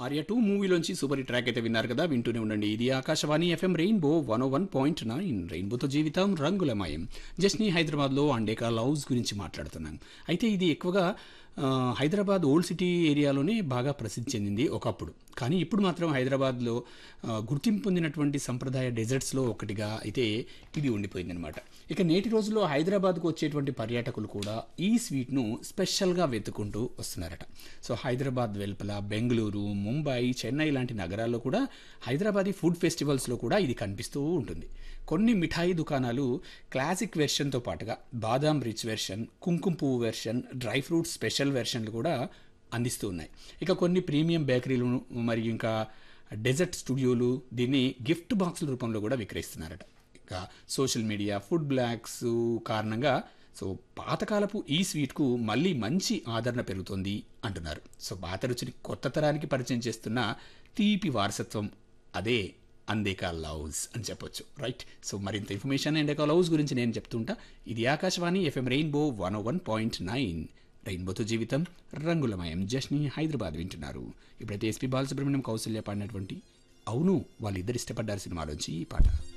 Arya two మూవీలోంచి super hit track అయితే విన్నారు కదా వింటూనే ఉండండి ఇది Akashvani FM rainbow one O one point nine రెయిన్బోతో జీవితం రంగులమయం జస్ని హైదరాబాద్లో అండేకా లవ్స్ గురించి మాట్లాడుతున్నాం అయితే ఇది ఎక్కువగా ఆ, హైదరాబాద్ ఓల్డ్ సిటీ ఏరియాలోనే బాగా ప్రసిద్ధి చెందింది ఒకప్పుడు కానీ ఇప్పుడు మాత్రం హైదరాబాద్లో ఆ, గుర్తింపు పొందినటువంటి సంప్రదాయ డెజర్ట్స్లో ఒకటిగా అయితే ఇది ఉండిపోయిందనమాట ఇక నేటి రోజుల్లో హైదరాబాద్కు వచ్చేటువంటి పర్యాటకులు కూడా ఈ స్వీట్ను స్పెషల్గా వెతుకుంటూ వస్తున్నారట సో హైదరాబాద్ వెలుపల బెంగళూరు ముంబై చెన్నై లాంటి నగరాల్లో కూడా హైదరాబాదీ ఫుడ్ ఫెస్టివల్స్లో కూడా ఇది కనిపిస్తూ ఉంటుంది కొన్ని మిఠాయి దుకాణాలు క్లాసిక్ వెర్షన్తో పాటుగా బాదాం రిచ్ వెర్షన్ కుంకుమ పువ్వు వెర్షన్ డ్రై ఫ్రూట్స్ స్పెషల్ వెర్షన్లు కూడా అందిస్తూ ఉన్నాయి ఇక కొన్ని ప్రీమియం బేకరీలు మరియు ఇంకా డెజర్ట్ స్టూడియోలు దీన్ని గిఫ్ట్ బాక్సుల రూపంలో కూడా విక్రయిస్తున్నారట ఇక సోషల్ మీడియా ఫుడ్ బ్లాగ్స్ కారణంగా సో పాతకాలపు ఈ స్వీట్కు మళ్ళీ మంచి ఆదరణ పెరుగుతోంది అంటున్నారు సో పాత రుచిని కొత్త తరానికి పరిచయం చేస్తున్న తీపి వారసత్వం అదే అందేకా లవ్స్ అని చెప్పొచ్చు రైట్ సో మరింత ఇన్ఫర్మేషన్ అండేకా లవ్స్ గురించి నేను చెప్తుంటా ఇది Akashvani FM rainbow one one point nine రెయిన్బోతో జీవితం రంగులమయం జస్ని హైదరాబాద్ వింటున్నారు ఇప్పుడైతే ఎస్పీ బాలసుబ్రహ్మణ్యం కౌశల్య పాడినటువంటి అవును వాళ్ళిద్దరు ఇష్టపడ్డారు సినిమాలోంచి ఈ పాట